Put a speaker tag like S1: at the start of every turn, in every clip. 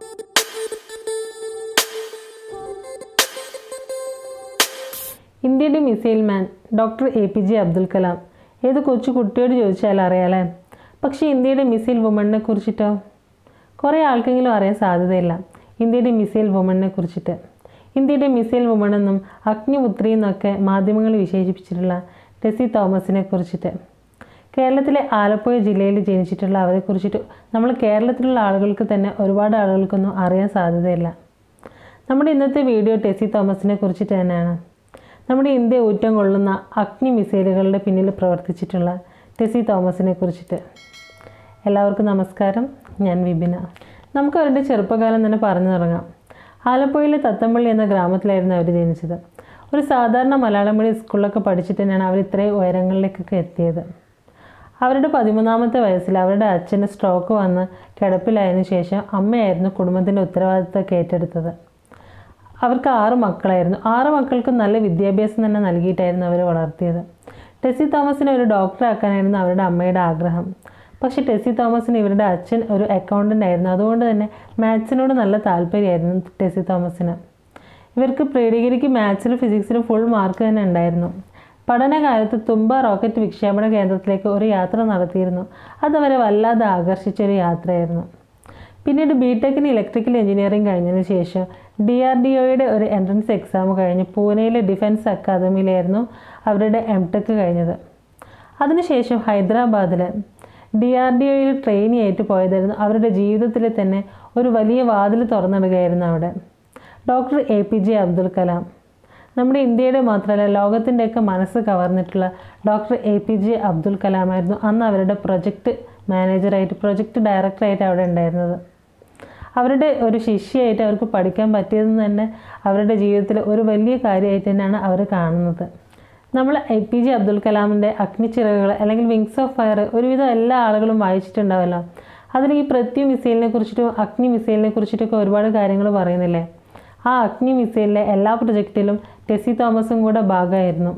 S1: ഇന്ത്യയുടെ missile man doctor A P J Abdul Kalam ഏത് കൊച്ചു കുട്ടിയോട് ചോദിച്ചാൽ അറിയാലേ പക്ഷേ ഇന്ത്യയുടെ മിസൈൽ വുമണിനെ കുറിച്ചിട്ടോ കുറേ ആൾക്കെങ്കിലും അറിയാൻ സാധ്യതയില്ല ഇന്ത്യയുടെ മിസൈൽ വുമണിനെ കുറിച്ചിട്ട് ഇന്ത്യയുടെ മിസൈൽ വുമൺ എന്നും അഗ്നിപുത്രി എന്നൊക്കെ മാധ്യമങ്ങൾ വിശേഷിപ്പിച്ചിട്ടുള്ള ടെസി തോമസിനെ കുറിച്ചിട്ട് കേരളത്തിലെ ആലപ്പുഴ ജില്ലയിൽ ജനിച്ചിട്ടുള്ള അവരെ കുറിച്ചിട്ട് നമ്മൾ കേരളത്തിലുള്ള ആളുകൾക്ക് തന്നെ ഒരുപാട് ആളുകൾക്കൊന്നും അറിയാൻ സാധ്യതയില്ല നമ്മുടെ ഇന്നത്തെ വീഡിയോ ടെസി തോമസിനെ കുറിച്ചിട്ട് തന്നെയാണ് നമ്മുടെ ഇന്ത്യ ഊറ്റം കൊള്ളുന്ന അഗ്നി മിസൈലുകളുടെ പിന്നിൽ പ്രവർത്തിച്ചിട്ടുള്ള ടെസി തോമസിനെ കുറിച്ചിട്ട് എല്ലാവർക്കും നമസ്കാരം ഞാൻ വിപിന നമുക്ക് അവരുടെ ചെറുപ്പകാലം തന്നെ പറഞ്ഞു തുടങ്ങാം ആലപ്പുഴയിലെ തത്തമ്പള്ളി എന്ന ഗ്രാമത്തിലായിരുന്നു അവർ ജനിച്ചത് ഒരു സാധാരണ മലയാളം മീഡിയം സ്കൂളിലൊക്കെ പഠിച്ചിട്ട് തന്നെയാണ് അവർ ഇത്രയും ഉയരങ്ങളിലേക്കൊക്കെ എത്തിയത് അവരുടെ പതിമൂന്നാമത്തെ വയസ്സിൽ അവരുടെ അച്ഛന് സ്ട്രോക്ക് വന്ന് കിടപ്പിലായതിനു ശേഷം അമ്മയായിരുന്നു കുടുംബത്തിൻ്റെ ഉത്തരവാദിത്തമൊക്കെ ഏറ്റെടുത്തത് അവർക്ക് ആറ് മക്കളായിരുന്നു ആറ് മക്കൾക്കും നല്ല വിദ്യാഭ്യാസം തന്നെ നൽകിയിട്ടായിരുന്നു അവർ വളർത്തിയത് ടെസി തോമസിനെ ഒരു ഡോക്ടറാക്കാനായിരുന്നു അവരുടെ അമ്മയുടെ ആഗ്രഹം പക്ഷേ ടെസി തോമസിന് ഇവരുടെ അച്ഛൻ ഒരു അക്കൗണ്ടൻ്റ് ആയിരുന്നു അതുകൊണ്ട് തന്നെ മാത്സിനോട് നല്ല താല്പര്യമായിരുന്നു ടെസി തോമസിന് ഇവർക്ക് പ്രീ ഡിഗ്രിക്ക് മാത്സിലും ഫിസിക്സിലും ഫുൾ മാർക്ക് തന്നെ ഉണ്ടായിരുന്നു പഠനകാലത്ത് തുമ്പ റോക്കറ്റ് വിക്ഷേപണ കേന്ദ്രത്തിലേക്ക് ഒരു യാത്ര നടത്തിയിരുന്നു അതവരെ വല്ലാതെ ആകർഷിച്ചൊരു യാത്രയായിരുന്നു പിന്നീട് ബി ടെക്കിന് ഇലക്ട്രിക്കൽ എഞ്ചിനീയറിംഗ് കഴിഞ്ഞതിന് ശേഷം ഡി ആർ ഡി ഒയുടെ ഒരു എൻട്രൻസ് എക്സാം കഴിഞ്ഞ് പൂനെയിലെ ഡിഫൻസ് അക്കാദമിയിലായിരുന്നു അവരുടെ എം ടെക് കഴിഞ്ഞത് അതിനുശേഷം ഹൈദരാബാദിൽ ഡി ആർ ഡി ഒയിൽ ട്രെയിനി ആയിട്ട് പോയതായിരുന്നു അവരുടെ ജീവിതത്തിൽ തന്നെ ഒരു വലിയ വാതിൽ തുറന്നിടുകയായിരുന്നു അവിടെ doctor A P J Abdul Kalam നമ്മുടെ ഇന്ത്യയുടെ മാത്രമല്ല ലോകത്തിൻ്റെയൊക്കെ മനസ്സ് കവർന്നിട്ടുള്ള doctor A P J Abdul കലാമായിരുന്നു അന്ന് അവരുടെ പ്രൊജക്റ്റ് മാനേജറായിട്ട് പ്രൊജക്റ്റ് ഡയറക്ടറായിട്ട് അവിടെ ഉണ്ടായിരുന്നത് അവരുടെ ഒരു ശിഷ്യയായിട്ട് അവർക്ക് പഠിക്കാൻ പറ്റിയതെന്ന് തന്നെ അവരുടെ ജീവിതത്തിൽ ഒരു വലിയ കാര്യമായിട്ട് തന്നെയാണ് അവർ കാണുന്നത് നമ്മൾ എ പി ജെ അബ്ദുൽ കലാമിൻ്റെ അഗ്നിച്ചിറകുകൾ അല്ലെങ്കിൽ വിങ്സ് ഓഫ് ഫയർ ഒരുവിധം എല്ലാ ആളുകളും വായിച്ചിട്ടുണ്ടാവല്ലോ അതിൽ ഈ പൃഥ്വി മിസൈലിനെ കുറിച്ചിട്ടും അഗ്നി മിസൈലിനെ കുറിച്ചിട്ടൊക്കെ ഒരുപാട് കാര്യങ്ങൾ പറയുന്നില്ലേ ആ അഗ്നി മിസൈലിലെ എല്ലാ പ്രൊജക്റ്റിലും ടെസി തോമസും കൂടെ ഭാഗമായിരുന്നു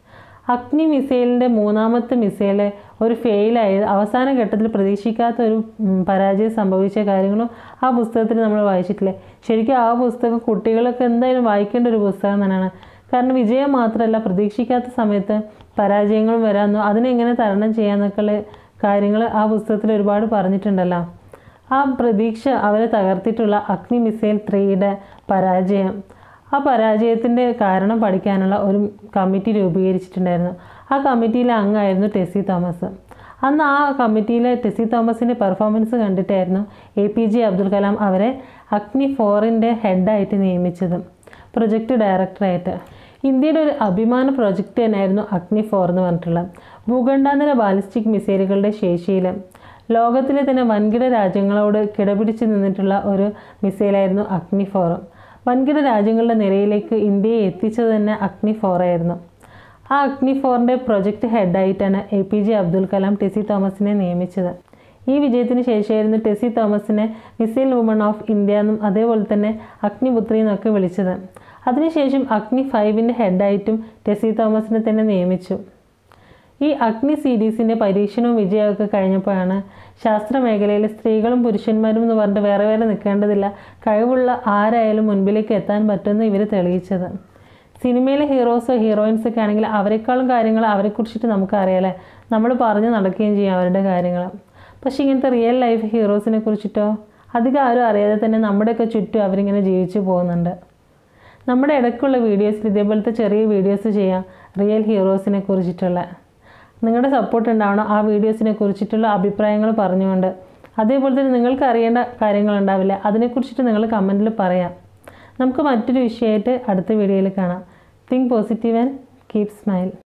S1: അഗ്നി മിസൈലിൻ്റെ മൂന്നാമത്തെ മിസൈൽ ഒരു ഫെയിലായി അവസാന ഘട്ടത്തിൽ പ്രതീക്ഷിക്കാത്ത ഒരു ഉം, പരാജയം സംഭവിച്ച കാര്യങ്ങളും ആ പുസ്തകത്തിൽ നമ്മൾ വായിച്ചിട്ടില്ലേ ശരിക്കും ആ പുസ്തകം കുട്ടികളൊക്കെ എന്തായാലും വായിക്കേണ്ട ഒരു പുസ്തകം തന്നെയാണ് കാരണം വിജയം മാത്രമല്ല പ്രതീക്ഷിക്കാത്ത സമയത്ത് പരാജയങ്ങളും വരാമെന്നോ അതിനെങ്ങനെ തരണം ചെയ്യാന്നൊക്കെയുള്ള കാര്യങ്ങൾ ആ പുസ്തകത്തിൽ ഒരുപാട് പറഞ്ഞിട്ടുണ്ടല്ലോ ആ പ്രതീക്ഷ അവരെ തകർത്തിട്ടുള്ള അഗ്നി മിസൈൽ ത്രീയുടെ പരാജയം ആ പരാജയത്തിൻ്റെ കാരണം പഠിക്കാനുള്ള ഒരു കമ്മിറ്റി രൂപീകരിച്ചിട്ടുണ്ടായിരുന്നു ആ കമ്മിറ്റിയിലെ അംഗമായിരുന്നു ടെസി തോമസ് അന്ന് ആ കമ്മിറ്റിയിലെ ടെസി തോമസിൻ്റെ പെർഫോമൻസ് കണ്ടിട്ടായിരുന്നു A P J Abdul Kalam അവരെ അഗ്നി ഫോറിൻ്റെ ഹെഡായിട്ട് നിയമിച്ചത് പ്രൊജക്റ്റ് ഡയറക്ടറായിട്ട് ഇന്ത്യയുടെ ഒരു അഭിമാന പ്രൊജക്റ്റ് തന്നെയായിരുന്നു അഗ്നി ഫോർ എന്ന് പറഞ്ഞിട്ടുള്ളത് ഭൂഖണ്ഡാന്തര ബാലിസ്റ്റിക് മിസൈലുകളുടെ ശേഷിയിൽ ലോകത്തിലെ തന്നെ വൻകിട രാജ്യങ്ങളോട് കിടപിടിച്ച് നിന്നിട്ടുള്ള ഒരു മിസൈലായിരുന്നു അഗ്നി ഫോർ വൻകിട രാജ്യങ്ങളുടെ നിരയിലേക്ക് ഇന്ത്യയെ എത്തിച്ചത് തന്നെ അഗ്നി ഫോർ ആയിരുന്നു ആ അഗ്നി ഫോറിൻ്റെ പ്രൊജക്റ്റ് ഹെഡായിട്ടാണ് A P J Abdul Kalam Tessy തോമസിനെ നിയമിച്ചത് ഈ വിജയത്തിന് ശേഷമായിരുന്നു ടെസി തോമസിനെ മിസൈൽ വുമൺ ഓഫ് ഇന്ത്യ എന്നും അതേപോലെ തന്നെ അഗ്നിപുത്രി എന്നൊക്കെ വിളിച്ചത് അതിനുശേഷം അഗ്നി ഫൈവിൻ്റെ ഹെഡായിട്ടും ടെസി തോമസിനെ തന്നെ നിയമിച്ചു ഈ അഗ്നി സീരീസിൻ്റെ പരീക്ഷണവും വിജയമൊക്കെ കഴിഞ്ഞപ്പോഴാണ് ശാസ്ത്ര മേഖലയിൽ സ്ത്രീകളും പുരുഷന്മാരും എന്ന് പറഞ്ഞിട്ട് വേറെ വേറെ നിൽക്കേണ്ടതില്ല കഴിവുള്ള ആരായാലും മുൻപിലേക്ക് എത്താൻ പറ്റുമെന്ന് ഇവർ തെളിയിച്ചത് സിനിമയിലെ ഹീറോസോ ഹീറോയിൻസ് ഒക്കെ ആണെങ്കിൽ അവരെക്കാളും കാര്യങ്ങൾ അവരെക്കുറിച്ചിട്ട് നമുക്കറിയാലേ നമ്മൾ പറഞ്ഞു നടക്കുകയും ചെയ്യും അവരുടെ കാര്യങ്ങൾ പക്ഷേ ഇങ്ങനത്തെ റിയൽ ലൈഫ് ഹീറോസിനെ കുറിച്ചിട്ടോ അധികം ആരും അറിയാതെ തന്നെ നമ്മുടെയൊക്കെ ചുറ്റും അവരിങ്ങനെ ജീവിച്ചു പോകുന്നുണ്ട് നമ്മുടെ ഇടയ്ക്കുള്ള വീഡിയോസിൽ ഇതേപോലത്തെ ചെറിയ വീഡിയോസ് ചെയ്യാം റിയൽ ഹീറോസിനെ കുറിച്ചിട്ടുള്ള നിങ്ങളുടെ സപ്പോർട്ട് ഉണ്ടാവണം ആ വീഡിയോസിനെ കുറിച്ചിട്ടുള്ള അഭിപ്രായങ്ങൾ പറഞ്ഞുകൊണ്ട് അതേപോലെ തന്നെ നിങ്ങൾക്ക് അറിയേണ്ട കാര്യങ്ങളുണ്ടാവില്ല അതിനെക്കുറിച്ചിട്ട് നിങ്ങൾ കമൻറ്റിൽ പറയാം നമുക്ക് മറ്റൊരു വിഷയമായിട്ട് അടുത്ത വീഡിയോയിൽ കാണാം think positive and keep smile